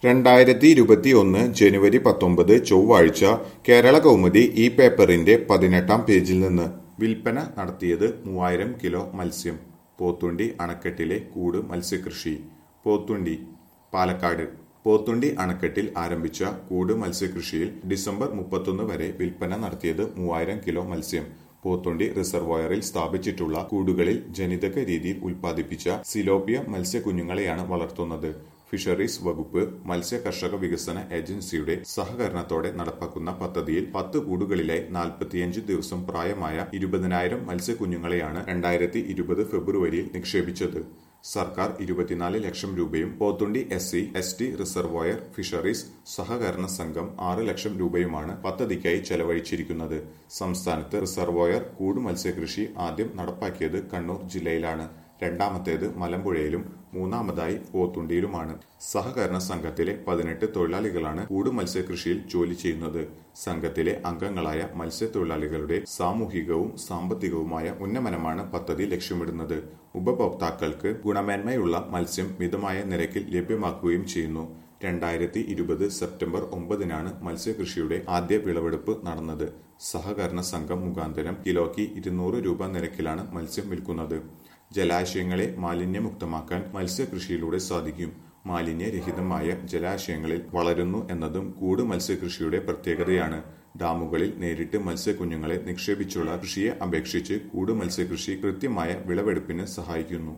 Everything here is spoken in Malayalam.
രണ്ടായിരത്തി ഇരുപത്തിയൊന്ന് ജനുവരി പത്തൊമ്പത് ചൊവ്വാഴ്ച കേരള കൗമുദി ഈ പേപ്പറിന്റെ പതിനെട്ടാം പേജിൽ നിന്ന് വിൽപ്പന നടത്തിയത് മൂവായിരം കിലോ മത്സ്യം പോത്തുണ്ടി അണക്കെട്ടിലെ കൂട് മത്സ്യകൃഷി പോത്തുണ്ടി പാലക്കാട് പോത്തുണ്ടി അണക്കെട്ടിൽ ആരംഭിച്ച കൂട് മത്സ്യകൃഷിയിൽ ഡിസംബർ മുപ്പത്തൊന്ന് വരെ വിൽപ്പന നടത്തിയത് മൂവായിരം കിലോ മത്സ്യം പോത്തുണ്ടി റിസർവോയറിൽ സ്ഥാപിച്ചിട്ടുള്ള കൂടുകളിൽ ജനിതക രീതിയിൽ ഉൽപ്പാദിപ്പിച്ച സിലോപ്പിയ മത്സ്യക്കുഞ്ഞുങ്ങളെയാണ് വളർത്തുന്നത് ഫിഷറീസ് വകുപ്പ് മത്സ്യ കർഷക വികസന ഏജൻസിയുടെ സഹകരണത്തോടെ നടപ്പാക്കുന്ന പദ്ധതിയിൽ പത്ത് കൂടുകളിലായി നാൽപ്പത്തിയഞ്ച് ദിവസം പ്രായമായ ഇരുപതിനായിരം മത്സ്യക്കുഞ്ഞുങ്ങളെയാണ് രണ്ടായിരത്തി ഇരുപത് ഫെബ്രുവരിയിൽ നിക്ഷേപിച്ചത് സർക്കാർ ഇരുപത്തിനാല് ലക്ഷം രൂപയും Pothundy S C S T reservoir fisheries സഹകരണ സംഘം ആറ് ലക്ഷം രൂപയുമാണ് പദ്ധതിക്കായി ചെലവഴിച്ചിരിക്കുന്നത് സംസ്ഥാനത്ത് റിസർവോയർ കൂട് മത്സ്യകൃഷി ആദ്യം നടപ്പാക്കിയത് കണ്ണൂർ ജില്ലയിലാണ് രണ്ടാമത്തേത് മലമ്പുഴയിലും മൂന്നാമതായി പോത്തുണ്ടിയിലുമാണ് സഹകരണ സംഘത്തിലെ പതിനെട്ട് തൊഴിലാളികളാണ് കൂട് മത്സ്യകൃഷിയിൽ ജോലി ചെയ്യുന്നത് സംഘത്തിലെ അംഗങ്ങളായ മത്സ്യത്തൊഴിലാളികളുടെ സാമൂഹികവും സാമ്പത്തികവുമായ ഉന്നമനമാണ് പദ്ധതി ലക്ഷ്യമിടുന്നത് ഉപഭോക്താക്കൾക്ക് ഗുണമേന്മയുള്ള മത്സ്യം മിതമായ നിരക്കിൽ ലഭ്യമാക്കുകയും ചെയ്യുന്നു രണ്ടായിരത്തി ഇരുപത് സെപ്റ്റംബർ ഒമ്പതിനാണ് മത്സ്യകൃഷിയുടെ ആദ്യ വിളവെടുപ്പ് നടന്നത് സഹകരണ സംഘം മുഖാന്തരം കിലോയ്ക്ക് ഇരുന്നൂറ് രൂപ നിരക്കിലാണ് മത്സ്യം വിൽക്കുന്നത് ജലാശയങ്ങളെ മാലിന്യമുക്തമാക്കാൻ മത്സ്യകൃഷിയിലൂടെ സാധിക്കും മാലിന്യരഹിതമായ ജലാശയങ്ങളിൽ വളരുന്നു എന്നതും കൂട് മത്സ്യകൃഷിയുടെ പ്രത്യേകതയാണ് ഡാമുകളിൽ നേരിട്ട് മത്സ്യക്കുഞ്ഞുങ്ങളെ നിക്ഷേപിച്ചുള്ള കൃഷിയെ അപേക്ഷിച്ച് കൂട് മത്സ്യകൃഷി കൃത്യമായ വിളവെടുപ്പിന് സഹായിക്കുന്നു